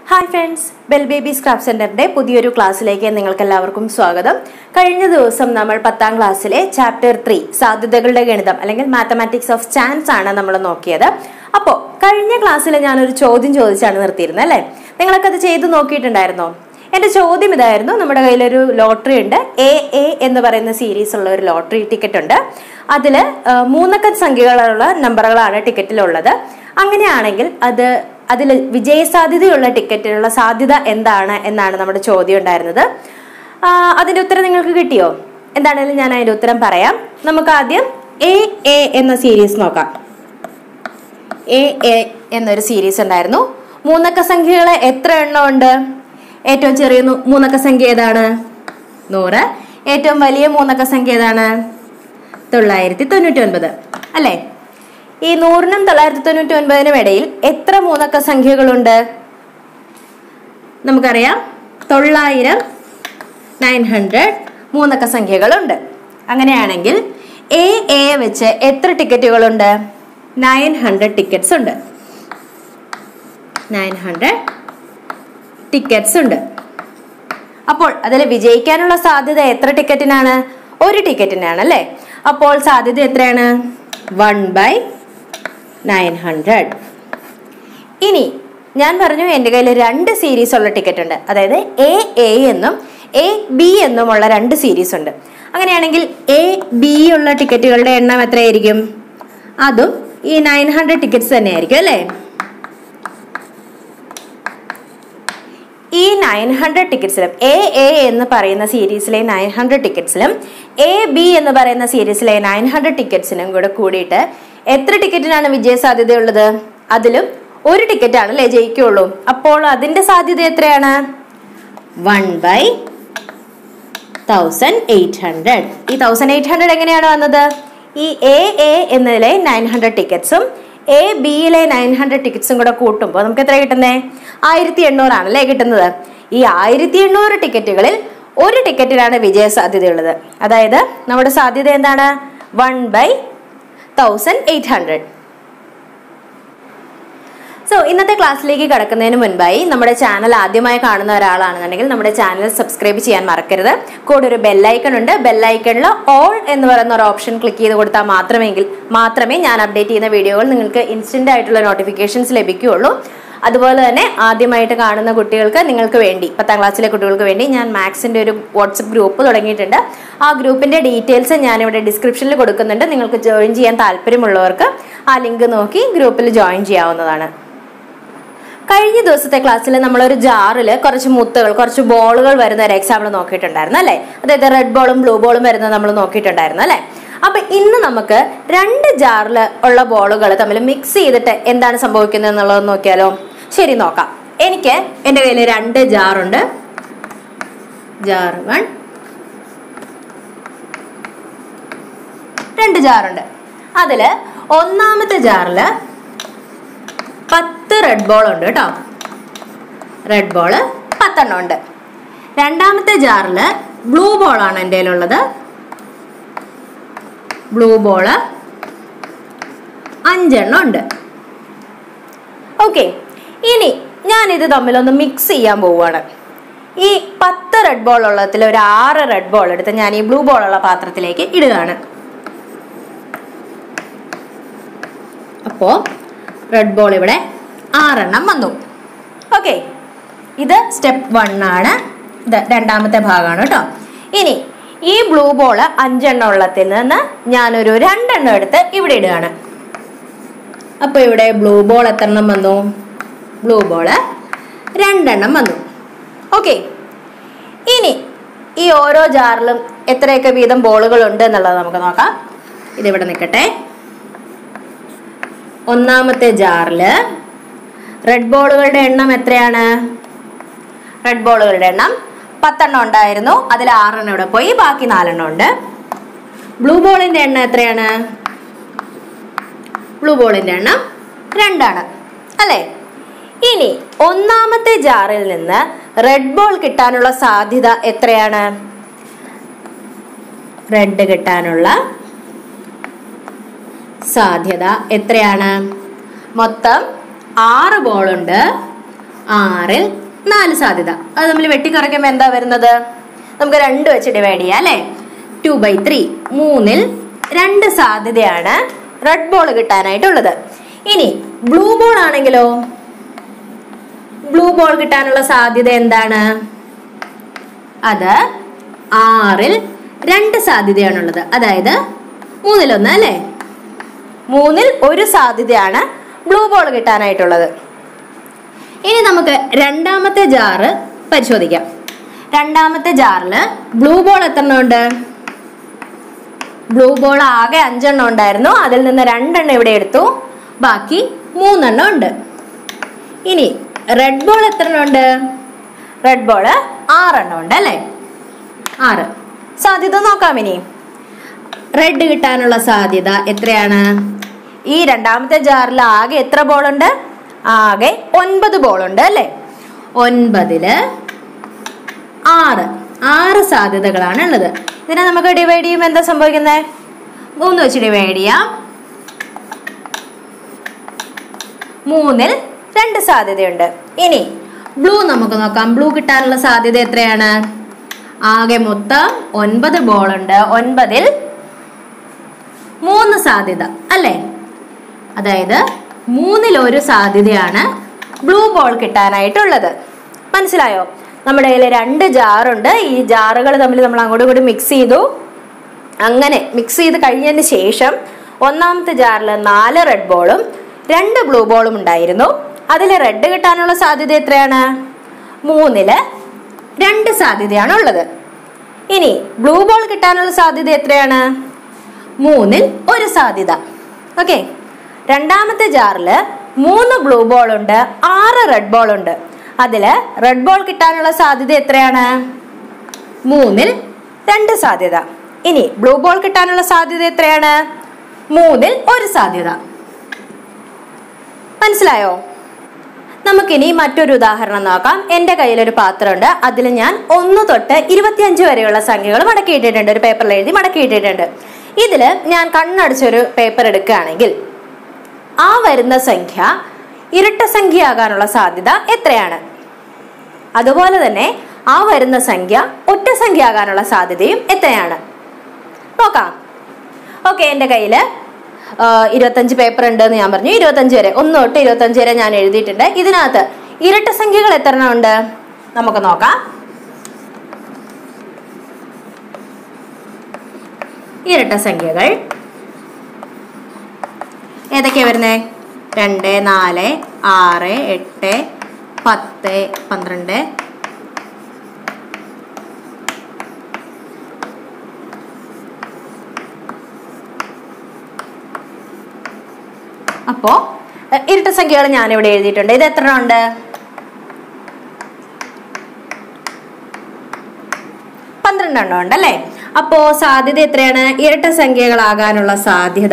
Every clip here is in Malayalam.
hi friends bell baby scrap സെന്ററിന്റെ പുതിയൊരു ക്ലാസ്സിലേക്ക് നിങ്ങൾക്ക് എല്ലാവർക്കും സ്വാഗതം കഴിഞ്ഞ ദിവസം നമ്മൾ പത്താം ക്ലാസ്സിലെ ചാപ്റ്റർ ത്രീ സാധ്യതകളുടെ ഗണിതം അല്ലെങ്കിൽ മാത്തമാറ്റിക്സ് ഓഫ് ചാൻസ് ആണ് നമ്മൾ നോക്കിയത് അപ്പോൾ കഴിഞ്ഞ ക്ലാസ്സിൽ ഞാനൊരു ചോദ്യം ചോദിച്ചാണ് നിർത്തിയിരുന്നത് അല്ലേ നിങ്ങളൊക്കെ അത് ചെയ്ത് നോക്കിയിട്ടുണ്ടായിരുന്നോ എന്റെ ചോദ്യം ഇതായിരുന്നു നമ്മുടെ കയ്യിലൊരു ലോട്ടറി ഉണ്ട് എ എ എന്ന് പറയുന്ന സീരീസ് ഉള്ള ഒരു ലോട്ടറി ടിക്കറ്റ് ഉണ്ട് അതിൽ മൂന്നക്ക സംഖ്യകളുള്ള നമ്പറുകളാണ് ടിക്കറ്റിലുള്ളത് അങ്ങനെയാണെങ്കിൽ അത് അതിൽ വിജയസാധ്യതയുള്ള ടിക്കറ്റിനുള്ള സാധ്യത എന്താണ് എന്നാണ് നമ്മുടെ ചോദ്യം ഉണ്ടായിരുന്നത് ആ, അതിന്റെ ഉത്തരം നിങ്ങൾക്ക് കിട്ടിയോ എന്താണെങ്കിലും ഞാൻ അതിന്റെ ഉത്തരം പറയാം നമുക്ക് ആദ്യം എ എ എന്ന സീരീസ് നോക്കാം എ എ എന്നൊരു സീരീസ് ഉണ്ടായിരുന്നു മൂന്നക്ക സംഖ്യകൾ എത്ര എണ്ണം ഉണ്ട് ഏറ്റവും ചെറിയ നൂ- മൂന്നക്ക സംഖ്യ ഏതാണ് നൂറ് ഏറ്റവും വലിയ മൂന്നക്ക സംഖ്യ ഏതാണ് തൊള്ളായിരത്തി തൊണ്ണൂറ്റി ഒൻപത് അല്ലേ ഈ നൂറിനും തൊള്ളായിരത്തി തൊണ്ണൂറ്റി ഒൻപതിനും ഇടയിൽ എത്ര മൂന്നക്ക സംഖ്യകളുണ്ട് നമുക്കറിയാം തൊള്ളായിരം നയൻ ഹൺഡ്രഡ് മൂന്നക്ക സംഖ്യകളുണ്ട് അങ്ങനെയാണെങ്കിൽ എ എ വെച്ച് എത്ര ടിക്കറ്റുകളുണ്ട് നയൻ ഹൺഡ്രഡ് ടിക്കറ്റ്സ് ഉണ്ട് നയൻ ഹൺഡ്രഡ് ടിക്കറ്റ്സ് ഉണ്ട് അപ്പോൾ അതിൽ വിജയിക്കാനുള്ള സാധ്യത എത്ര ടിക്കറ്റിനാണ് ഒരു ടിക്കറ്റിനാണ് അല്ലേ അപ്പോൾ സാധ്യത എത്രയാണ് വൺ ബൈ നയൻ ഹൺഡ്രഡ് ഇനി ഞാൻ പറഞ്ഞു എൻ്റെ കയ്യിൽ രണ്ട് സീരീസ് ഉള്ള ടിക്കറ്റ് ഉണ്ട് അതായത് എ എ എന്നും എ ബി എന്നുമുള്ള രണ്ട് സീരീസ് ഉണ്ട് അങ്ങനെയാണെങ്കിൽ എ ബി ഉള്ള ടിക്കറ്റുകളുടെ എണ്ണം എത്രയായിരിക്കും അതും ഈ നയൻ ഹൺഡ്രഡ് ടിക്കറ്റ്സ് തന്നെയായിരിക്കും അല്ലേ ഈ നയൻ ഹൺഡ്രഡ് ടിക്കറ്റ്സിലും എ എ എന്ന് പറയുന്ന സീരീസിലെ നയൻ ഹൺഡ്രഡ് ടിക്കറ്റ്സിലും എ ബി എന്ന് പറയുന്ന സീരീസിലെ നയൻ ഹൺഡ്രഡ് ടിക്കറ്റ്സിനും കൂടെ കൂടിയിട്ട് എത്ര ടിക്കറ്റിനാണ് വിജയ സാധ്യതയുള്ളത് അതിലും ഒരു ടിക്കറ്റാണ് അല്ലേ ജയിക്കുള്ളൂ അപ്പോൾ അതിന്റെ സാധ്യത എത്രയാണ് one by thousand eight hundred ഈ തൗസൻഡ് എയ്റ്റ് ഹൺഡ്രഡ് എങ്ങനെയാണ് വന്നത് ഈ എ എ എന്നതിലെ നയൻ ഹൺഡ്രഡ് ടിക്കറ്റ്സും എ ബിയിലെ നയൻ ഹൺഡ്രഡ് ടിക്കറ്റ്സും കൂടെ കൂട്ടുമ്പോൾ നമുക്ക് എത്ര കിട്ടുന്നേ ആയിരത്തി എണ്ണൂറാണ് അല്ലേ കിട്ടുന്നത് ഈ ആയിരത്തി എണ്ണൂറ് ടിക്കറ്റുകളിൽ ഒരു ടിക്കറ്റിലാണ് വിജയ സാധ്യതയുള്ളത് അതായത് നമ്മുടെ സാധ്യത എന്താണ് one by thousand eight hundred so ഇന്നത്തെ ക്ലാസ്സിലേക്ക് കടക്കുന്നതിന് മുൻപായി നമ്മുടെ ചാനൽ ആദ്യമായി കാണുന്ന ഒരാളാണെന്നുണ്ടെങ്കിൽ നമ്മുടെ ചാനൽ സബ്സ്ക്രൈബ് ചെയ്യാൻ മറക്കരുത് കൂടെ ഒരു ബെല്ലൈക്കൺ ഉണ്ട് ബെല്ലൈക്കണിൽ ഓൾ എന്ന് പറയുന്ന ഒരു ഓപ്ഷൻ ക്ലിക്ക് ചെയ്ത് കൊടുത്താൽ മാത്രമെങ്കിൽ മാത്രമേ ഞാൻ അപ്ഡേറ്റ് ചെയ്യുന്ന വീഡിയോകൾ നിങ്ങൾക്ക് ഇൻസ്റ്റന്റ് ആയിട്ടുള്ള നോട്ടിഫിക്കേഷൻസ് ലഭിക്കുകയുള്ളൂ അതുപോലെ തന്നെ ആദ്യമായിട്ട് കാണുന്ന കുട്ടികൾക്ക് നിങ്ങൾക്ക് വേണ്ടി പത്താം ക്ലാസ്സിലെ കുട്ടികൾക്ക് വേണ്ടി ഞാൻ മാത്സിന്റെ ഒരു വാട്സപ്പ് ഗ്രൂപ്പ് തുടങ്ങിയിട്ടുണ്ട് ആ ഗ്രൂപ്പിന്റെ ഡീറ്റെയിൽസ് ഞാനിവിടെ ഡിസ്ക്രിപ്ഷനിൽ കൊടുക്കുന്നുണ്ട് നിങ്ങൾക്ക് ജോയിൻ ചെയ്യാൻ താല്പര്യമുള്ളവർക്ക് ആ ലിങ്ക് നോക്കി ഗ്രൂപ്പിൽ ജോയിൻ ചെയ്യാവുന്നതാണ് കഴിഞ്ഞ ദിവസത്തെ ക്ലാസ്സിൽ നമ്മളൊരു ജാറിൽ കുറച്ച് മുത്തുകൾ കുറച്ച് ബോളുകൾ വരുന്ന ഒരു എക്സാമ്പിൾ നോക്കിയിട്ടുണ്ടായിരുന്നു അല്ലേ അതായത് റെഡ് ബോളും ബ്ലൂ ബോളും വരുന്നത് നമ്മൾ നോക്കിയിട്ടുണ്ടായിരുന്നു അല്ലേ അപ്പൊ ഇന്ന് നമുക്ക് രണ്ട് ജാറിൽ ഉള്ള ബോളുകൾ തമ്മിൽ മിക്സ് ചെയ്തിട്ട് എന്താണ് സംഭവിക്കുന്നത് എന്നുള്ളത് നോക്കിയാലോ ശരി നോക്കാം എനിക്ക് എൻ്റെ കയ്യിൽ രണ്ട് ജാറുണ്ട് ജാർ വൺ രണ്ട് ജാറുണ്ട് അതില് ഒന്നാമത്തെ ജാറില് പത്ത് റെഡ് ബോൾ ഉണ്ട് കേട്ടോ റെഡ് ബോള് പത്തെണ്ണം ഉണ്ട് രണ്ടാമത്തെ ജാറിൽ ബ്ലൂ ബോളാണ് എൻ്റെ കയ്യിലുള്ളത് ബ്ലൂ ബോള് അഞ്ചെണ്ണം ഉണ്ട് ഓക്കെ ഇനി ഞാനിത് തമ്മിലൊന്ന് മിക്സ് ചെയ്യാൻ പോവുകയാണ് ഈ പത്ത് റെഡ് ബോൾ ഉള്ളതിൽ ഒരു ആറ് റെഡ് ബോൾ എടുത്ത് ഞാൻ ഈ ബ്ലൂ ബോൾ ഉള്ള പാത്രത്തിലേക്ക് ഇടുകയാണ് അപ്പോൾ റെഡ് ബോൾ ഇവിടെ ആറെണ്ണം വന്നു ഓക്കെ ഇത് സ്റ്റെപ്പ് വൺ ആണ് ഇത് രണ്ടാമത്തെ ഭാഗമാണ് കേട്ടോ ഇനി ഈ ബ്ലൂ ബോൾ അഞ്ചെണ്ണം ഉള്ളത്തിൽ നിന്ന് ഞാനൊരു രണ്ടെണ്ണം എടുത്ത് ഇവിടെ ഇടുകയാണ് അപ്പൊ ഇവിടെ ബ്ലൂ ബോൾ എത്ര എണ്ണം വന്നു ബ്ലൂ ബോള് രണ്ടെണ്ണം വന്നു ഓക്കെ ഇനി ഈ ഓരോ ജാറിലും എത്രയൊക്കെ വീതം ബോളുകൾ ഉണ്ട് എന്നുള്ളത് നമുക്ക് നോക്കാം ഇതിവിടെ നിൽക്കട്ടെ ഒന്നാമത്തെ ജാറില് റെഡ് ബോളുകളുടെ എണ്ണം എത്രയാണ് റെഡ് ബോളുകളുടെ എണ്ണം പത്തെണ്ണം ഉണ്ടായിരുന്നു അതിൽ ആറെണ്ണം ഇവിടെ പോയി ബാക്കി നാലെണ്ണം ഉണ്ട് ബ്ലൂ ബോളിന്റെ എണ്ണം എത്രയാണ് ബ്ലൂ ബോളിന്റെ എണ്ണം രണ്ടാണ് അല്ലേ ഇനി ഒന്നാമത്തെ ജാറിൽ നിന്ന് റെഡ് ബോൾ കിട്ടാനുള്ള സാധ്യത എത്രയാണ് റെഡ് കിട്ടാനുള്ള സാധ്യത എത്രയാണ് മൊത്തം ആറ് ബോളുണ്ട് ആറിൽ നാല് സാധ്യത അത് നമ്മൾ വെട്ടിക്കുറയ്ക്കുമ്പോൾ എന്താ വരുന്നത് നമുക്ക് രണ്ട് വെച്ച് ഡിവൈഡ് ചെയ്യാം അല്ലേ ടു ബൈ ത്രീ മൂന്നിൽ രണ്ട് സാധ്യതയാണ് റെഡ് ബോൾ കിട്ടാനായിട്ടുള്ളത് ഇനി ബ്ലൂ ബോൾ ആണെങ്കിലോ ബ്ലൂ ബോൾ കിട്ടാനുള്ള സാധ്യത എന്താണ് അത് ആറിൽ രണ്ട് സാധ്യതയാണുള്ളത് അതായത് മൂന്നിലൊന്ന് അല്ലേ മൂന്നിൽ ഒരു സാധ്യതയാണ് ബ്ലൂ ബോൾ കിട്ടാനായിട്ടുള്ളത് ഇനി നമുക്ക് രണ്ടാമത്തെ ജാറ് പരിശോധിക്കാം രണ്ടാമത്തെ ജാറില് ബ്ലൂ ബോൾ എത്ര ഉണ്ട് ബ്ലൂ ബോൾ ആകെ അഞ്ചെണ്ണം ഉണ്ടായിരുന്നു അതിൽ നിന്ന് രണ്ടെണ്ണം ഇവിടെ എടുത്തു ബാക്കി മൂന്നെണ്ണം ഉണ്ട് ഇനി റെഡ് ബോൾ എത്ര ഉണ്ട് റെഡ് ബോള് ആറെണ്ണം ഉണ്ട് അല്ലേ ആറ് സാധ്യത നോക്കാം ഇനി റെഡ് കിട്ടാനുള്ള സാധ്യത എത്രയാണ് ഈ രണ്ടാമത്തെ ജാറിൽ ആകെ എത്ര ബോൾ ഉണ്ട് ആകെ ഒൻപത് ബോൾ ഉണ്ട് അല്ലേ ഒൻപതില് ആറ് ആറ് സാധ്യതകളാണ് ഉള്ളത് ഇതിനെ നമുക്ക് ഡിവൈഡ് ചെയ്യുമ്പോൾ എന്താ സംഭവിക്കുന്നത് മൂന്ന് വെച്ച് ഡിവൈഡ് ചെയ്യാം മൂന്നിൽ രണ്ട് സാധ്യതയുണ്ട് ഇനി ബ്ലൂ നമുക്ക് നോക്കാം ബ്ലൂ കിട്ടാനുള്ള സാധ്യത എത്രയാണ് ആകെ മൊത്തം ഒൻപത് ബോൾ ഉണ്ട് ഒൻപതിൽ മൂന്ന് സാധ്യത അല്ലേ അതായത് മൂന്നിൽ ഒരു സാധ്യതയാണ് ബ്ലൂ ബോൾ കിട്ടാനായിട്ടുള്ളത് മനസ്സിലായോ നമ്മുടെ കയ്യിൽ രണ്ട് ജാറുണ്ട് ഈ ജാറുകൾ തമ്മിൽ നമ്മൾ അങ്ങോട്ടും ഇങ്ങോട്ടും മിക്സ് ചെയ്തു അങ്ങനെ മിക്സ് ചെയ്ത് കഴിഞ്ഞതിന് ശേഷം ഒന്നാമത്തെ ജാറിൽ നാല് റെഡ് ബോളും രണ്ട് ബ്ലൂ ബോളും ഉണ്ടായിരുന്നു അതിൽ റെഡ് കിട്ടാനുള്ള സാധ്യത എത്രയാണ് മൂന്നില് രണ്ട് സാധ്യതയാണ് ഉള്ളത് ഇനി ബ്ലൂ ബോൾ കിട്ടാനുള്ള സാധ്യത എത്രയാണ് മൂന്നിൽ ഒരു സാധ്യത ഓക്കെ രണ്ടാമത്തെ ജാറിൽ മൂന്ന് ബ്ലൂ ബോൾ ഉണ്ട് ആറ് റെഡ് ബോൾ ഉണ്ട് അതില് റെഡ് ബോൾ കിട്ടാനുള്ള സാധ്യത എത്രയാണ് മൂന്നിൽ രണ്ട് സാധ്യത ഇനി ബ്ലൂ ബോൾ കിട്ടാനുള്ള സാധ്യത എത്രയാണ് മൂന്നിൽ ഒരു സാധ്യത മനസ്സിലായോ നമുക്കിനി മറ്റൊരു ഉദാഹരണം നോക്കാം എൻ്റെ കയ്യിലൊരു പാത്രമുണ്ട് അതിൽ ഞാൻ ഒന്ന് തൊട്ട് ഇരുപത്തിയഞ്ച് വരെയുള്ള സംഖ്യകൾ മടക്കിയിട്ടിട്ടുണ്ട് ഒരു പേപ്പറിൽ എഴുതി മടക്കിയിട്ടിട്ടുണ്ട് ഇതിൽ ഞാൻ കണ്ണടച്ചൊരു പേപ്പർ എടുക്കുകയാണെങ്കിൽ ആ വരുന്ന സംഖ്യ ഇരട്ട സംഖ്യയാകാനുള്ള സാധ്യത എത്രയാണ് അതുപോലെ തന്നെ ആ വരുന്ന സംഖ്യ ഒറ്റ സംഖ്യ ആകാനുള്ള സാധ്യതയും എത്രയാണ് നോക്കാം ഓക്കെ എൻ്റെ കയ്യിൽ ഇരുപത്തഞ്ച് പേപ്പർ ഉണ്ട് എന്ന് ഞാൻ പറഞ്ഞു ഇരുപത്തഞ്ച് വരെ ഒന്ന് തൊട്ട് ഇരുപത്തഞ്ച് വരെ ഞാൻ എഴുതിയിട്ടുണ്ട് ഇതിനകത്ത് ഇരട്ട സംഖ്യകൾ എത്ര എണ്ണം ഉണ്ട് നമുക്ക് നോക്കാം ഇരട്ട സംഖ്യകൾ ഏതൊക്കെയാ വരുന്നേ രണ്ട് നാല് ആറ് എട്ട് പത്ത് പന്ത്രണ്ട് അപ്പോ എ- ഇരട്ട സംഖ്യകൾ ഞാൻ ഇവിടെ എഴുതിയിട്ടുണ്ട് ഇത് എത്ര ഉണ്ട് പന്ത്രണ്ടെണ്ണം ഉണ്ട് അല്ലേ അപ്പോ സാധ്യത എത്രയാണ് ഇരട്ട സംഖ്യകളാകാനുള്ള സാധ്യത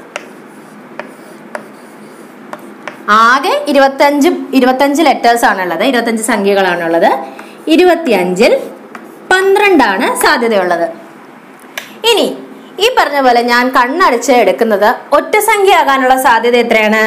ആകെ ഇരുപത്തഞ്ച് ഇരുപത്തഞ്ച് ലെറ്റേഴ്സ് ആണുള്ളത് ഇരുപത്തഞ്ച് സംഖ്യകളാണുള്ളത് ഇരുപത്തിയഞ്ചിൽ പന്ത്രണ്ടാണ് സാധ്യതയുള്ളത് ഇനി ഈ പറഞ്ഞ പോലെ ഞാൻ കണ്ണടച്ച് എടുക്കുന്നത് ഒറ്റ സംഖ്യ ആകാനുള്ള സാധ്യത എത്രയാണ്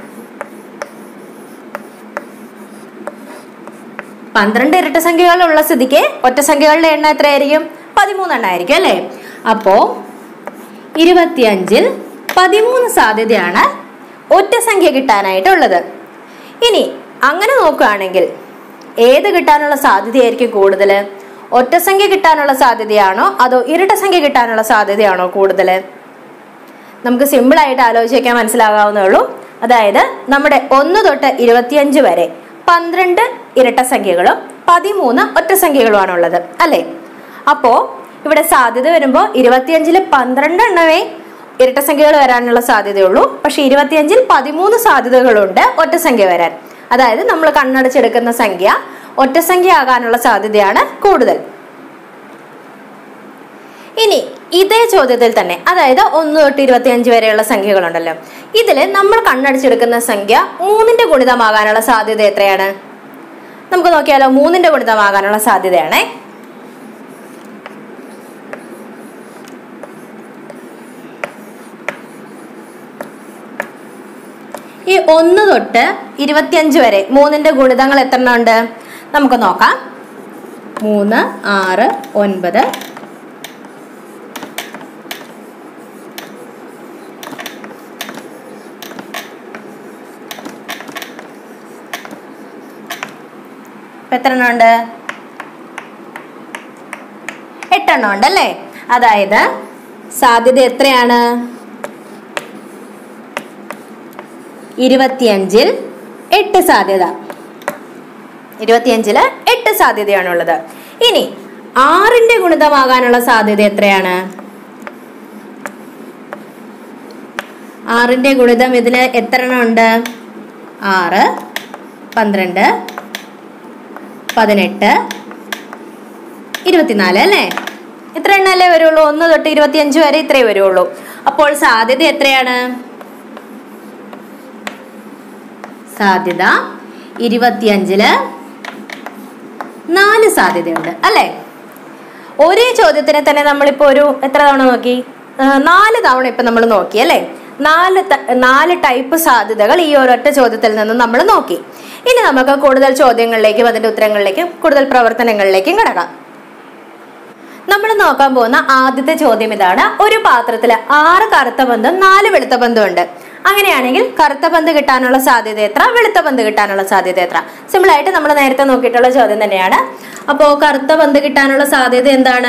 പന്ത്രണ്ട് ഇരട്ട സംഖ്യകളുള്ള സ്ഥിതിക്ക് ഒറ്റ സംഖ്യകളുടെ എണ്ണം എത്രയായിരിക്കും പതിമൂന്നെണ്ണം ആയിരിക്കും അല്ലേ അപ്പോ ഇരുപത്തിയഞ്ചിൽ പതിമൂന്ന് സാധ്യതയാണ് ഒറ്റ സംഖ്യ കിട്ടാനായിട്ടുള്ളത് ഇനി അങ്ങനെ നോക്കുകയാണെങ്കിൽ ഏത് കിട്ടാനുള്ള സാധ്യതയായിരിക്കും കൂടുതൽ ഒറ്റ സംഖ്യ കിട്ടാനുള്ള സാധ്യതയാണോ അതോ ഇരട്ട സംഖ്യ കിട്ടാനുള്ള സാധ്യതയാണോ കൂടുതൽ നമുക്ക് സിമ്പിൾ ആയിട്ട് ആലോചിക്കാൻ മനസ്സിലാകാവുന്നേ ഉള്ളൂ അതായത് നമ്മുടെ ഒന്ന് തൊട്ട് ഇരുപത്തിയഞ്ച് വരെ പന്ത്രണ്ട് ഇരട്ട സംഖ്യകളും പതിമൂന്ന് ഒറ്റ സംഖ്യകളുമാണ് ഉള്ളത് അല്ലേ അപ്പോ ഇവിടെ സാധ്യത വരുമ്പോൾ ഇരുപത്തിയഞ്ചില് പന്ത്രണ്ട് എണ്ണമേ ഇരട്ട സംഖ്യകൾ വരാനുള്ള സാധ്യതയുള്ളൂ പക്ഷെ ഇരുപത്തിയഞ്ചിൽ പതിമൂന്ന് സാധ്യതകളുണ്ട് ഒറ്റ സംഖ്യ വരാൻ അതായത് നമ്മൾ കണ്ണടച്ചെടുക്കുന്ന സംഖ്യ ഒറ്റ സംഖ്യ ആകാനുള്ള സാധ്യതയാണ് കൂടുതൽ ഇനി ഇതേ ചോദ്യത്തിൽ തന്നെ അതായത് ഒന്ന് തൊട്ട് ഇരുപത്തിയഞ്ച് വരെയുള്ള സംഖ്യകളുണ്ടല്ലോ ഇതിൽ നമ്മൾ കണ്ണടിച്ചെടുക്കുന്ന സംഖ്യ മൂന്നിന്റെ ഗുണിതമാകാനുള്ള സാധ്യത എത്രയാണ് നമുക്ക് നോക്കിയാലോ മൂന്നിന്റെ ഗുണിതമാകാനുള്ള സാധ്യതയാണേ ഈ ഒന്ന് തൊട്ട് ഇരുപത്തിയഞ്ച് വരെ മൂന്നിന്റെ ഗുണിതങ്ങൾ എത്ര എണ്ണം ഉണ്ട് നമുക്ക് നോക്കാം മൂന്ന് ആറ് ഒൻപത് ഇപ്പൊ എത്ര എണ്ണം ഉണ്ട് എട്ടെണ്ണം ഉണ്ട് അല്ലേ അതായത് സാധ്യത എത്രയാണ് ഇരുപത്തിയഞ്ചിൽ എട്ട് സാധ്യത ഇരുപത്തിയഞ്ചില് എട്ട് സാധ്യതയാണുള്ളത് ഇനി ആറിന്റെ ഗുണിതമാകാനുള്ള സാധ്യത എത്രയാണ് ആറിന്റെ ഗുണിതം ഇതിന് എത്ര എണ്ണം ഉണ്ട് ആറ് പന്ത്രണ്ട് പതിനെട്ട് ഇരുപത്തിനാല് അല്ലേ ഇത്ര എണ്ണല്ലേ വരുള്ളൂ ഒന്ന് തൊട്ട് ഇരുപത്തിയഞ്ച് വരെ ഇത്രേ വരുള്ളൂ അപ്പോൾ സാധ്യത എത്രയാണ് സാധ്യത ഇരുപത്തിയഞ്ചില് നാല് സാധ്യതയുണ്ട് അല്ലേ ഒരേ ചോദ്യത്തിനെ തന്നെ നമ്മളിപ്പോ ഒരു എത്ര തവണ നോക്കി ആ, നാല് തവണ ഇപ്പൊ നമ്മൾ നോക്കി അല്ലേ നാല് ത- നാല് ടൈപ്പ് സാധ്യതകൾ ഈ ഒരൊറ്റ ചോദ്യത്തിൽ നിന്ന് നമ്മൾ നോക്കി ഇനി നമുക്ക് കൂടുതൽ ചോദ്യങ്ങളിലേക്കും അതിന്റെ ഉത്തരങ്ങളിലേക്കും കൂടുതൽ പ്രവർത്തനങ്ങളിലേക്കും കിടക്കാം നമ്മൾ നോക്കാൻ പോകുന്ന ആദ്യത്തെ ചോദ്യം ഇതാണ് ഒരു പാത്രത്തിൽ ആറ് കറുത്ത പന്തും നാല് വെളുത്ത പന്തും ഉണ്ട് അങ്ങനെയാണെങ്കിൽ കറുത്ത പന്ത് കിട്ടാനുള്ള സാധ്യത എത്ര വെളുത്ത പന്ത് കിട്ടാനുള്ള സാധ്യത എത്ര സിമ്പിൾ ആയിട്ട് നമ്മൾ നേരത്തെ നോക്കിയിട്ടുള്ള ചോദ്യം തന്നെയാണ് അപ്പോ കറുത്ത പന്ത് കിട്ടാനുള്ള സാധ്യത എന്താണ്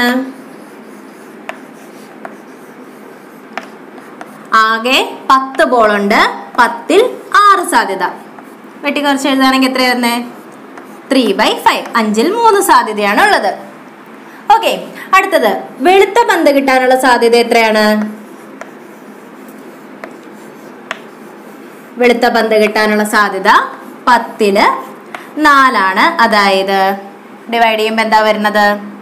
ആകെ പത്ത് ബോളുണ്ട് പത്തിൽ ആറ് സാധ്യത വെട്ടി കുറച്ച് എഴുതുകയാണെങ്കിൽ എത്ര വരുന്നേ ത്രീ ബൈ ഫൈവ് അഞ്ചിൽ മൂന്ന് സാധ്യതയാണ് ഉള്ളത് ഓക്കെ അടുത്തത് വെളുത്ത പന്ത് കിട്ടാനുള്ള സാധ്യത എത്രയാണ് വെളുത്ത പന്ത് കിട്ടാനുള്ള സാധ്യത പത്തില് നാലാണ് അതായത് ഡിവൈഡ് ചെയ്യുമ്പോൾ എന്താ വരുന്നത്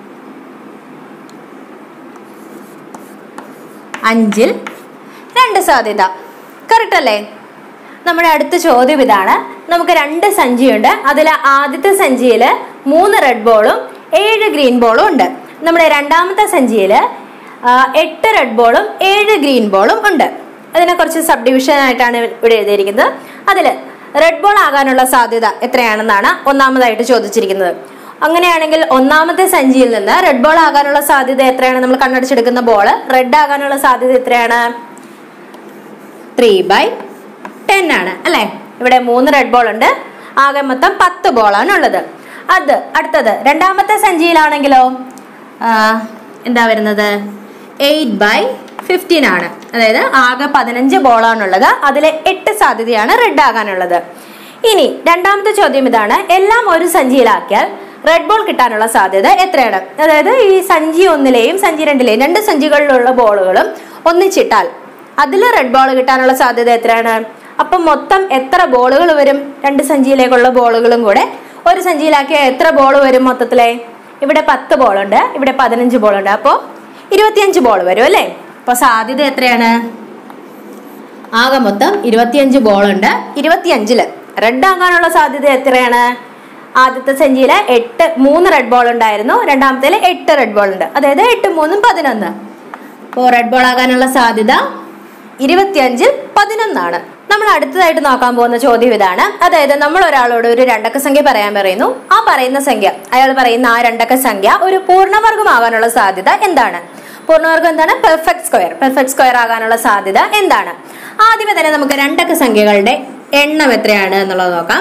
അഞ്ചിൽ രണ്ട് സാധ്യത കറക്റ്റ് അല്ലേ നമ്മുടെ അടുത്ത ചോദ്യം ഇതാണ് നമുക്ക് രണ്ട് സഞ്ചിയുണ്ട് അതിൽ ആദ്യത്തെ സഞ്ചിയിൽ മൂന്ന് റെഡ് ബോളും ഏഴ് ഗ്രീൻ ബോളും ഉണ്ട് നമ്മുടെ രണ്ടാമത്തെ സഞ്ചിയിൽ എട്ട് റെഡ് ബോളും ഏഴ് ഗ്രീൻ ബോളും ഉണ്ട് അതിനെ കുറച്ച് സബ് ഡിവിഷൻ ആയിട്ടാണ് ഇവിടെ എഴുതിയിരിക്കുന്നത് അതിൽ റെഡ് ബോൾ ആകാനുള്ള സാധ്യത എത്രയാണെന്നാണ് ഒന്നാമതായിട്ട് ചോദിച്ചിരിക്കുന്നത് അങ്ങനെയാണെങ്കിൽ ഒന്നാമത്തെ സഞ്ചിയിൽ നിന്ന് റെഡ് ബോൾ ആകാനുള്ള സാധ്യത എത്രയാണ് നമ്മൾ കണ്ണടച്ചെടുക്കുന്ന ബോൾ റെഡ് ആകാനുള്ള സാധ്യത എത്രയാണ് ത്രീ ബൈ ടെൻ ആണ് അല്ലെ ഇവിടെ മൂന്ന് റെഡ് ബോൾ ഉണ്ട് ആകെ മൊത്തം പത്ത് ബോളാണ് ഉള്ളത് അത് അടുത്തത് രണ്ടാമത്തെ സഞ്ചിയിലാണെങ്കിലോ ആ, എന്താ വരുന്നത് എയ്റ്റ് ബൈ ഫിഫ്റ്റീൻ ആണ് അതായത് ആകെ പതിനഞ്ച് ബോളാണുള്ളത് അതിലെ എട്ട് സാധ്യതയാണ് റെഡ് ആകാനുള്ളത് ഇനി രണ്ടാമത്തെ ചോദ്യം ഇതാണ് എല്ലാം ഒരു സഞ്ചിയിലാക്കിയാൽ റെഡ് ബോൾ കിട്ടാനുള്ള സാധ്യത എത്രയാണ് അതായത് ഈ സഞ്ചി ഒന്നിലെയും സഞ്ചി രണ്ടിലെയും രണ്ട് സഞ്ചികളിലുള്ള ബോളുകളും ഒന്നിച്ചിട്ടാൽ അതിൽ റെഡ് ബോൾ കിട്ടാനുള്ള സാധ്യത എത്രയാണ് അപ്പം മൊത്തം എത്ര ബോളുകൾ വരും രണ്ട് സഞ്ചിയിലേക്കുള്ള ബോളുകളും കൂടെ ഒരു സഞ്ചിയിലാക്കിയ എത്ര ബോൾ വരും മൊത്തത്തിലെ ഇവിടെ പത്ത് ബോളുണ്ട് ഇവിടെ പതിനഞ്ച് ബോളുണ്ട് അപ്പോൾ ഇരുപത്തിയഞ്ച് ബോൾ വരും അല്ലേ അപ്പൊ സാധ്യത എത്രയാണ് ആകെ മൊത്തം ഇരുപത്തിയഞ്ച് ബോളുണ്ട് ഇരുപത്തിയഞ്ചില് റെഡ് ആകാനുള്ള സാധ്യത എത്രയാണ് ആദ്യത്തെ സഞ്ചിയില് എട്ട് മൂന്ന് റെഡ് ബോൾ ഉണ്ടായിരുന്നു രണ്ടാമത്തേല് എട്ട് റെഡ് ബോൾ ഉണ്ട് അതായത് എട്ട് മൂന്നും പതിനൊന്ന് അപ്പോൾ റെഡ് ബോൾ ആകാനുള്ള സാധ്യത ഇരുപത്തിയഞ്ചിൽ പതിനൊന്നാണ് നമ്മൾ അടുത്തതായിട്ട് നോക്കാൻ പോകുന്ന ചോദ്യം ഇതാണ് അതായത് നമ്മൾ ഒരാളോട് ഒരു രണ്ടക്ക സംഖ്യ പറയാൻ പറയുന്നു ആ പറയുന്ന സംഖ്യ അയാൾ പറയുന്ന ആ രണ്ടക്ക സംഖ്യ ഒരു പൂർണ്ണവർഗമാകാനുള്ള സാധ്യത എന്താണ് പൂർണ്ണവർഗം എന്താണ് പെർഫെക്റ്റ് സ്ക്വയർ പെർഫെക്റ്റ് സ്ക്വയർ ആകാനുള്ള സാധ്യത എന്താണ് ആദ്യമേ തന്നെ നമുക്ക് രണ്ടക്ക സംഖ്യകളുടെ എണ്ണം എത്രയാണ് എന്നുള്ളത് നോക്കാം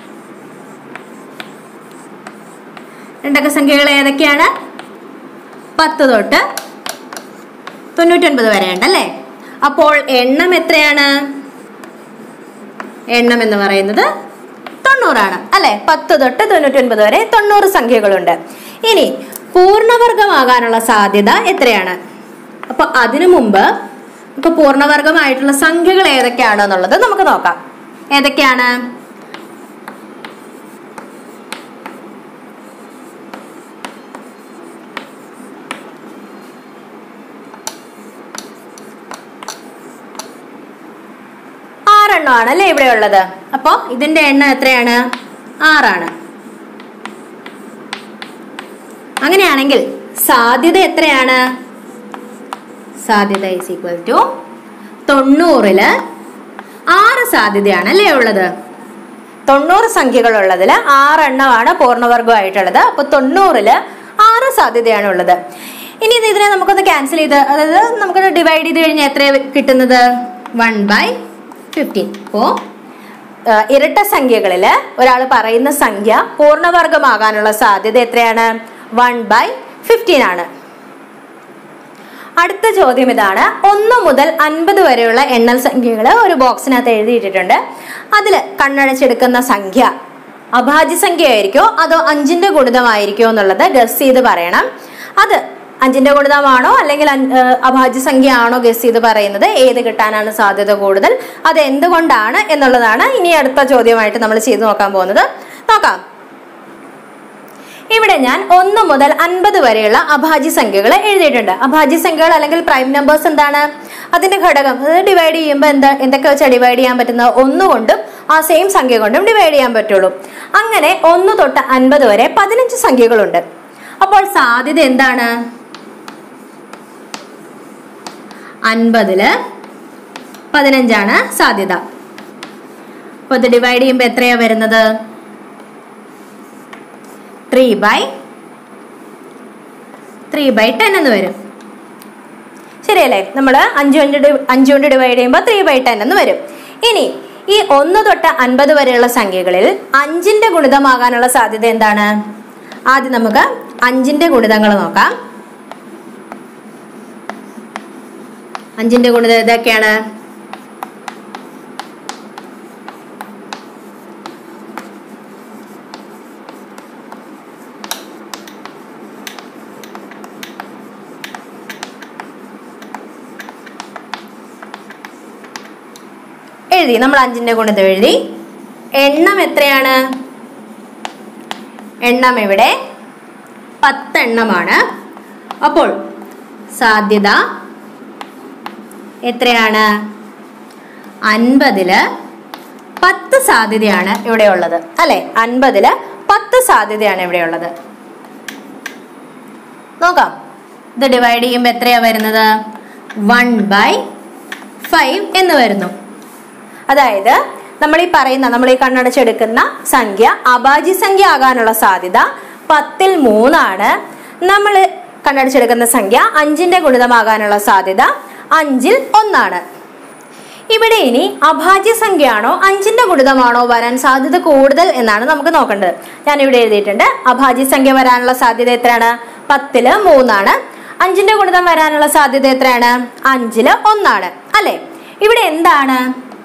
രണ്ടക്ക സംഖ്യകൾ ഏതൊക്കെയാണ് പത്ത് തൊട്ട് തൊണ്ണൂറ്റൊൻപത് വരെ ഉണ്ടല്ലേ അപ്പോൾ എണ്ണം എത്രയാണ് എണ്ണം എന്ന് പറയുന്നത് തൊണ്ണൂറാണ് അല്ലെ പത്ത് തൊട്ട് തൊണ്ണൂറ്റൊൻപത് വരെ തൊണ്ണൂറ് സംഖ്യകളുണ്ട് ഇനി പൂർണ്ണവർഗമാകാനുള്ള സാധ്യത എത്രയാണ് അപ്പൊ അതിനു മുമ്പ് നമുക്ക് പൂർണ്ണവർഗമായിട്ടുള്ള സംഖ്യകൾ ഏതൊക്കെയാണ് എന്നുള്ളത് നമുക്ക് നോക്കാം ഏതൊക്കെയാണ് ആറെണ്ണമാണ് അല്ലേ ഇവിടെ ഉള്ളത് അപ്പോ ഇതിന്റെ എണ്ണം എത്രയാണ് ആറാണ് അങ്ങനെയാണെങ്കിൽ സാധ്യത എത്രയാണ് സാധ്യത ഈസ് ഈക്വൽ ടു തൊണ്ണൂറില് ആറ് സാധ്യതയാണ് അല്ലേ ഉള്ളത് തൊണ്ണൂറ് സംഖ്യകളുള്ളതിൽ ആറെണ്ണമാണ് പൂർണ്ണവർഗമായിട്ടുള്ളത് അപ്പൊ തൊണ്ണൂറില് ആറ് സാധ്യതയാണ് ഉള്ളത് ഇനി ഇത് ഇതിനെ നമുക്കൊന്ന് ക്യാൻസൽ ചെയ്ത് അതായത് നമുക്കൊന്ന് ഡിവൈഡ് ചെയ്ത് കഴിഞ്ഞാൽ എത്ര കിട്ടുന്നത് വൺ ബൈ ഫിഫ്റ്റീൻ അപ്പോ ഏഹ് ഇരട്ട സംഖ്യകളിൽ ഒരാൾ പറയുന്ന സംഖ്യ പൂർണ്ണവർഗമാകാനുള്ള സാധ്യത എത്രയാണ് വൺ ബൈ ഫിഫ്റ്റീൻ ആണ് അടുത്ത ചോദ്യം ഇതാണ് ഒന്ന് മുതൽ അൻപത് വരെയുള്ള എണ്ണൽ സംഖ്യകൾ ഒരു ബോക്സിനകത്ത് എഴുതിയിട്ടിട്ടുണ്ട് അതിൽ കണ്ണടച്ചെടുക്കുന്ന സംഖ്യ അഭാജ്യ സംഖ്യ ആയിരിക്കോ അതോ അഞ്ചിന്റെ ഗുണിതമായിരിക്കോ എന്നുള്ളത് ഗസ് ചെയ്ത് പറയണം അത് അഞ്ചിന്റെ ഗുണിതമാണോ അല്ലെങ്കിൽ അൻ- ഏഹ് അഭാജ്യ സംഖ്യ ആണോ ഗസ് ചെയ്ത് പറയുന്നത് ഏത് കിട്ടാനാണ് സാധ്യത കൂടുതൽ അത് എന്തുകൊണ്ടാണ് എന്നുള്ളതാണ് ഇനി അടുത്ത ചോദ്യമായിട്ട് നമ്മൾ ചെയ്തു നോക്കാൻ പോകുന്നത് നോക്കാം ഇവിടെ ഞാൻ ഒന്ന് മുതൽ അൻപത് വരെയുള്ള അഭാജ്യ സംഖ്യകൾ എഴുതിയിട്ടുണ്ട് അഭാജ്യ സംഖ്യകൾ അല്ലെങ്കിൽ പ്രൈം നമ്പേഴ്സ് എന്താണ് അതിന്റെ ഘടകം അതായത് ഡിവൈഡ് ചെയ്യുമ്പോൾ എന്താ എന്തൊക്കെ വെച്ചാൽ ഡിവൈഡ് ചെയ്യാൻ പറ്റുന്നത് ഒന്ന് കൊണ്ടും ആ സെയിം സംഖ്യ കൊണ്ടും ഡിവൈഡ് ചെയ്യാൻ പറ്റുള്ളൂ അങ്ങനെ ഒന്ന് തൊട്ട് അൻപത് വരെ പതിനഞ്ച് സംഖ്യകളുണ്ട് അപ്പോൾ സാധ്യത എന്താണ് അൻപതില് പതിനഞ്ചാണ് സാധ്യത അപ്പൊ ഇത് ഡിവൈഡ് ചെയ്യുമ്പോൾ എത്രയാ വരുന്നത് three by three by ten എന്ന് വരും ശരിയല്ലേ നമ്മൾ അഞ്ച് കൊണ്ട് ഡി- അഞ്ച് കൊണ്ട് ഡിവൈഡ് ചെയ്യുമ്പോൾ ത്രീ ബൈ ടെൻ എന്ന് വരും ഇനി ഈ ഒന്ന് തൊട്ട് അൻപത് വരെയുള്ള സംഖ്യകളിൽ അഞ്ചിന്റെ ഗുണിതമാകാനുള്ള സാധ്യത എന്താണ് ആദ്യം നമുക്ക് അഞ്ചിന്റെ ഗുണിതങ്ങൾ നോക്കാം അഞ്ചിന്റെ ഗുണിതം ഏതൊക്കെയാണ് എഴുതി നമ്മൾ അഞ്ചിന്റെ ഗുണിതം എഴുതി എണ്ണം എത്രയാണ് എണ്ണം ഇവിടെ പത്തെണ്ണമാണ് അപ്പോൾ സാധ്യത എത്രയാണ് അൻപതില് പത്ത് സാധ്യതയാണ് ഇവിടെ ഉള്ളത് അല്ലെ അൻപതില് പത്ത് സാധ്യതയാണ് ഇവിടെ ഉള്ളത് നോക്കാം ഇത് ഡിവൈഡ് ചെയ്യുമ്പോൾ എത്രയാ വരുന്നത് വൺ ബൈ ഫൈവ് എന്ന് വരുന്നു അതായത് നമ്മൾ ഈ പറയുന്ന നമ്മൾ ഈ കണ്ണടച്ചെടുക്കുന്ന സംഖ്യ അഭാജ്യ സംഖ്യ ആകാനുള്ള സാധ്യത പത്തിൽ മൂന്നാണ് നമ്മൾ കണ്ണടച്ചെടുക്കുന്ന സംഖ്യ അഞ്ചിന്റെ ഗുണിതമാകാനുള്ള സാധ്യത അഞ്ചിൽ ഒന്നാണ് ഇവിടെ ഇനി അഭാജ്യ സംഖ്യയാണോ അഞ്ചിന്റെ ഗുണിതമാണോ വരാൻ സാധ്യത കൂടുതൽ എന്നാണ് നമുക്ക് നോക്കേണ്ടത് ഞാൻ ഇവിടെ എഴുതിയിട്ടുണ്ട് അഭാജ്യ സംഖ്യ വരാനുള്ള സാധ്യത എത്രയാണ് പത്തില് മൂന്നാണ് അഞ്ചിന്റെ ഗുണിതം വരാനുള്ള സാധ്യത എത്രയാണ് അഞ്ചില് ഒന്നാണ് അല്ലെ ഇവിടെ എന്താണ്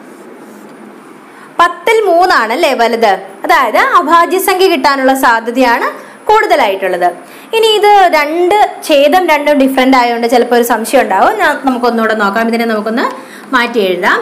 പത്തിൽ മൂന്നാണ് അല്ലേ വലുത് അതായത് അഭാജ്യ സംഖ്യ കിട്ടാനുള്ള സാധ്യതയാണ് കൂടുതലായിട്ടുള്ളത് ഇനി ഇത് രണ്ട് ഛേദം രണ്ടും ഡിഫറെന്റ് ആയതുകൊണ്ട് ചിലപ്പോൾ ഒരു സംശയം ഉണ്ടാവും ഞാൻ നമുക്കൊന്നുകൂടെ നോക്കാം ഇതിനെ നമുക്കൊന്ന് മാറ്റി എഴുതാം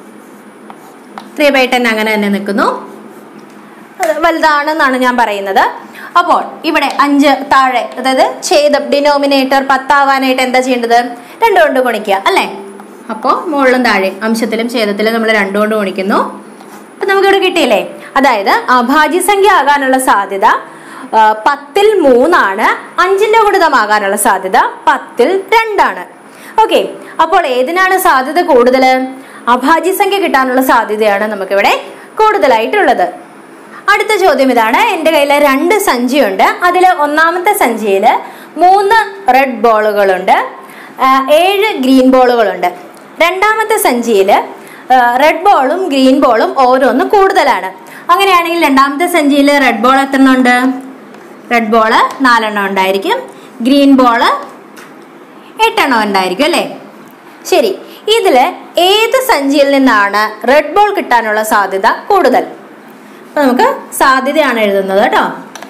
ത്രീ ബൈ ടെൻ അങ്ങനെ തന്നെ നിൽക്കുന്നു അത് വലുതാണെന്നാണ് ഞാൻ പറയുന്നത് അപ്പോൾ ഇവിടെ അഞ്ച് താഴെ അതായത് ഛേദം ഡിനോമിനേറ്റർ പത്താവാനായിട്ട് എന്താ ചെയ്യേണ്ടത് രണ്ട് കൊണ്ട് ഗുണിക്കുക അല്ലേ അപ്പോൾ മുകളിലും താഴെ അംശത്തിലും ഛേദത്തിലും നമ്മൾ രണ്ട് കൊണ്ട് ഗുണിക്കുന്നു അപ്പൊ നമുക്കിവിടെ കിട്ടിയില്ലേ അതായത് അഭാജ്യ സംഖ്യ ആകാനുള്ള സാധ്യത ആ, പത്തിൽ മൂന്നാണ് അഞ്ചിന്റെ ഗുണിതമാകാനുള്ള സാധ്യത പത്തിൽ രണ്ടാണ് ഓക്കെ അപ്പോൾ ഏതിനാണ് സാധ്യത കൂടുതൽ അഭാജ്യ സംഖ്യ കിട്ടാനുള്ള സാധ്യതയാണ് നമുക്കിവിടെ കൂടുതലായിട്ടുള്ളത് അടുത്ത ചോദ്യം ഇതാണ് എൻ്റെ കയ്യിൽ രണ്ട് സഞ്ചിയുണ്ട് അതിൽ ഒന്നാമത്തെ സഞ്ചിയിൽ മൂന്ന് റെഡ് ബോളുകളുണ്ട് ആ, ഏഴ് ഗ്രീൻ ബോളുകളുണ്ട് രണ്ടാമത്തെ സഞ്ചിയിൽ റെഡ് ബോളും ഗ്രീൻ ബോളും ഓരോന്ന് കൂടുതലാണ് അങ്ങനെയാണെങ്കിൽ രണ്ടാമത്തെ സഞ്ചിയിൽ റെഡ് ബോൾ എത്ര എണ്ണം ഉണ്ട് റെഡ് ബോള് നാലെണ്ണം ഉണ്ടായിരിക്കും ഗ്രീൻ ബോള് എട്ടെണ്ണം ഉണ്ടായിരിക്കും അല്ലേ ശരി ഇതില് ഏത് സഞ്ചിയിൽ നിന്നാണ് റെഡ് ബോൾ കിട്ടാനുള്ള സാധ്യത കൂടുതൽ അപ്പൊ നമുക്ക് സാധ്യതയാണ് എഴുതുന്നത് കേട്ടോ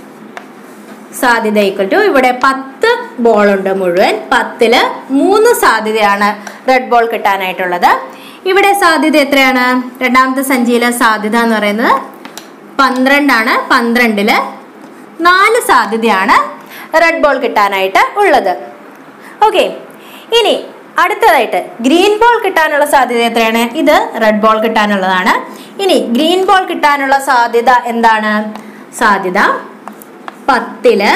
സാധ്യത ഈക്വൽ ടു ഇവിടെ പത്ത് ബോൾ ഉണ്ട് മുഴുവൻ പത്തില് മൂന്ന് സാധ്യതയാണ് റെഡ് ബോൾ കിട്ടാനായിട്ടുള്ളത് ഇവിടെ സാധ്യത എത്രയാണ് രണ്ടാമത്തെ സഞ്ചിയിലെ സാധ്യത എന്ന് പറയുന്നത് പന്ത്രണ്ടാണ് പന്ത്രണ്ടില് നാല് സാധ്യതയാണ് റെഡ് ബോൾ കിട്ടാനായിട്ട് ഉള്ളത് ഓക്കെ ഇനി അടുത്തതായിട്ട് ഗ്രീൻ ബോൾ കിട്ടാനുള്ള സാധ്യത എത്രയാണ് ഇത് റെഡ് ബോൾ കിട്ടാനുള്ളതാണ് ഇനി ഗ്രീൻ ബോൾ കിട്ടാനുള്ള സാധ്യത എന്താണ് സാധ്യത പത്തില്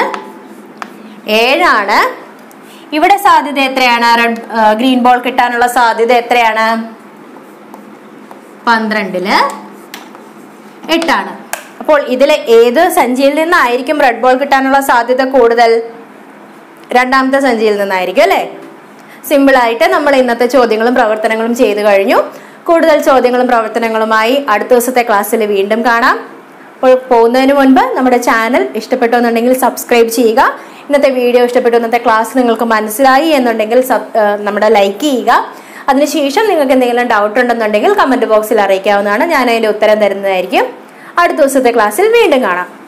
ഏഴാണ് ഇവിടെ സാധ്യത എത്രയാണ് റെഡ് ഗ്രീൻ ബോൾ കിട്ടാനുള്ള സാധ്യത എത്രയാണ് പന്ത്രണ്ടില് എട്ടാണ് അപ്പോൾ ഇതിലെ ഏത് സഞ്ചിയിൽ നിന്നായിരിക്കും റെഡ് ബോൾ കിട്ടാനുള്ള സാധ്യത കൂടുതൽ രണ്ടാമത്തെ സഞ്ചിയിൽ നിന്നായിരിക്കും അല്ലേ സിമ്പിളായിട്ട് നമ്മൾ ഇന്നത്തെ ചോദ്യങ്ങളും പ്രവർത്തനങ്ങളും ചെയ്തു കഴിഞ്ഞു കൂടുതൽ ചോദ്യങ്ങളും പ്രവർത്തനങ്ങളുമായി അടുത്ത ദിവസത്തെ ക്ലാസ്സിൽ വീണ്ടും കാണാം അപ്പോൾ പോകുന്നതിന് മുൻപ് നമ്മുടെ ചാനൽ ഇഷ്ടപ്പെട്ടു എന്നുണ്ടെങ്കിൽ സബ്സ്ക്രൈബ് ചെയ്യുക ഇന്നത്തെ വീഡിയോ ഇഷ്ടപ്പെട്ടു ഇന്നത്തെ ക്ലാസ് നിങ്ങൾക്ക് മനസ്സിലായി എന്നുണ്ടെങ്കിൽ സബ് ഏഹ് നമ്മുടെ ലൈക്ക് ചെയ്യുക അതിനുശേഷം നിങ്ങൾക്ക് എന്തെങ്കിലും ഡൗട്ട് ഉണ്ടെന്നുണ്ടെങ്കിൽ കമന്റ് ബോക്സിൽ അറിയിക്കാവുന്നതാണ് ഞാൻ അതിന്റെ ഉത്തരം തരുന്നതായിരിക്കും അടുത്ത ദിവസത്തെ ക്ലാസ്സിൽ വീണ്ടും കാണാം